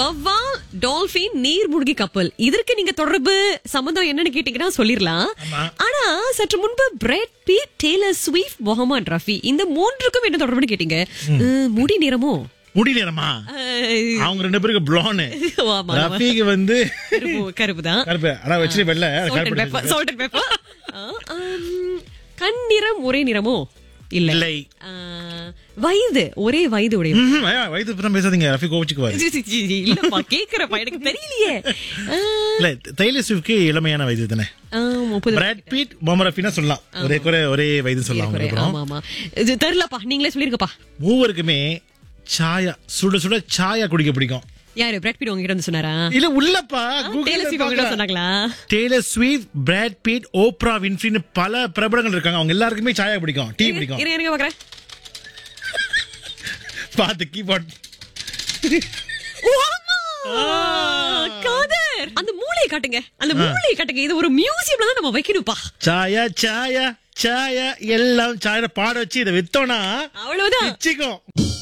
வவ்வால் டால்பின் நீர்மூழ்கி கப்பல் இதற்கு நீங்க தொடர்பு சம்பந்தம் என்னன்னு கேட்டீங்கன்னா சொல்லிரலாம் ஆமா. ஆனா சற்று முன்பு Brad Pitt Taylor Swift Mohammed Rafi இந்த மூன்றுக்கும் என்ன தொடர்புன்னு கேட்டீங்க அஹ், முடி நிறமோ முடியலமா அஹ், அவங்க ரெண்டு பேருக்கு blonde ஆமா, ஆமா. ரஃபிக்கு வந்து கருப்பு கருப்பு தான் கருப்பு ஆனா வச்சு வெள்ள Salt and pepper, salt and pepper. ஆ, ஆம், கண் நிறம் ஒரே நிறமோ இல்ல இல்லை ஆ, வயது ஒரே வயது உடைய ம்ஹும். ஐயா, வயது பத்தி பேசாதீங்க ரஃபி கோவிச்சுக்குவாரு சி, சி, சி, சி, இல்லப்பா கேக்குறப்பா எனக்கு தெரியலையே ஆ, இல்ல டெய்லர் ஸ்விஃப்ட்க்கு இளமையான வயது தானே ஆ, முப்பது பிராட் பீட் மொம ரஃபினா சொல்லலாம் ஒரே குறை ஒரே வயது சொல்லலாம் அவங்க குறை. அப்புறம் ஆமா ஆமா இது தெரியலப்பா நீங்களே சொல்லிருங்கப்பா மூவருக்குமே சாயா சுட சுட சாயா குடிக்க பிடிக்கும் யாரு பிராட் பீட் உங்ககிட்ட வந்து சொன்னாரா இல்ல உள்ளப்பா டேலர் ஸ்வீஃப்ட் உங்ககிட்ட சொன்னாங்களா Taylor Swift Brad Pitt Oprah வின்ஃப்ரின்னு பல பிரபலங்கள் இருக்காங்க அவங்க எல்லாருக்குமே சாயா பிடிக்கும் டீ பிடிக்கும் இருங்க இருங்க பாக்குறேன் பார்த்து கீபோர்ட் காதர் அந்த மூளையை காட்டுங்க அந்த மூளையை காட்டுங்க இது ஒரு மியூசியம்ல தான் நம்ம வைக்கணும்ப்பா சாயா சாயா சாயா எல்லாம் சாயா பாட வச்சு இதை வித்தோம்னா அவ்வளவுதான் பிச்சிக்கும்